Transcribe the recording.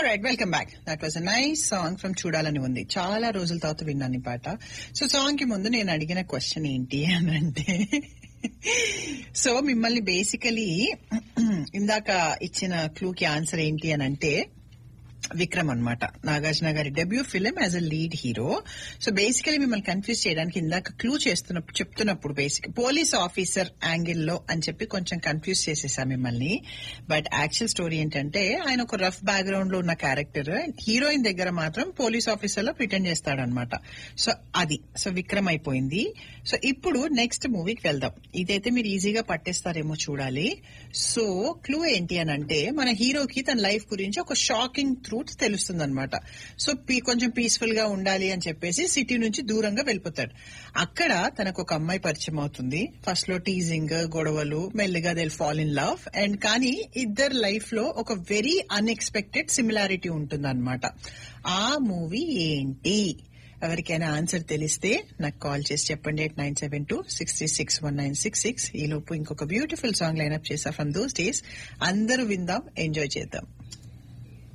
right welcome back that was a nice song from చూడాలని ఉంది చాలా రోజుల తర్వాత విన్నాను ఈ పాట సో సాంగ్ కి ముందు నేను అడిగిన క్వశ్చన్ ఏంటి అని అంటే సో మిమ్మల్ని బేసికలీ ఇందాక ఇచ్చిన క్లూ కి ఆన్సర్ ఏంటి అని అంటే విక్రమ్ అన్నమాట నాగార్జున గారి debut film as a lead hero so basically మిమ్మల్ని కన్ఫ్యూజ్ చేయడానికి ఇందాక క్లూ చేస్తున్నప్పుడు చెప్తున్నప్పుడు బేసిక్ పోలీస్ ఆఫీసర్ యాంగిల్ లో అని చెప్పి కొంచెం కన్ఫ్యూజ్ చేసేసా మిమ్మల్ని బట్ యాక్చువల్ స్టోరీ ఏంటంటే ఆయన ఒక రఫ్ బ్యాక్గ్రౌండ్ లో ఉన్న క్యారెక్టర్ హీరోయిన్ దగ్గర మాత్రం పోలీస్ ఆఫీసర్ లో ప్రిటెండ్ చేస్తాడనమాట సో అది సో విక్రమ్ అయిపోయింది సో ఇప్పుడు నెక్స్ట్ మూవీకి వెళ్దాం ఇదైతే మీరు ఈజీగా పట్టేస్తారేమో చూడాలి సో క్లూ ఏంటి అని అంటే మన హీరోకి తన లైఫ్ గురించి ఒక షాకింగ్ ట్రూత్ తెలుస్తుంది అనమాట సో పీ- కొంచెం పీస్ఫుల్ గా ఉండాలి అని చెప్పేసి సిటీ నుంచి దూరంగా వెళ్ళిపోతాడు అక్కడ తనకు ఒక అమ్మాయి పరిచయం అవుతుంది ఫస్ట్ లో టీజింగ్ గొడవలు మెల్లిగా they fall in love and కానీ ఇద్దరు లైఫ్ లో ఒక వెరీ అన్ఎక్స్పెక్టెడ్ సిమిలారిటీ ఉంటుంది ఆ మూవీ ఏంటి ఎవరికైనా ఆన్సర్ తెలిస్తే నాకు కాల్ చేసి చెప్పండి eight nine seven two six three six one nine six six ఈ లోపు ఇంకొక బ్యూటిఫుల్ సాంగ్ లైన్అప్ చేసా ఫ్రమ్ దోస్ డేస్ అందరూ విందాం ఎంజాయ్ చేద్దాం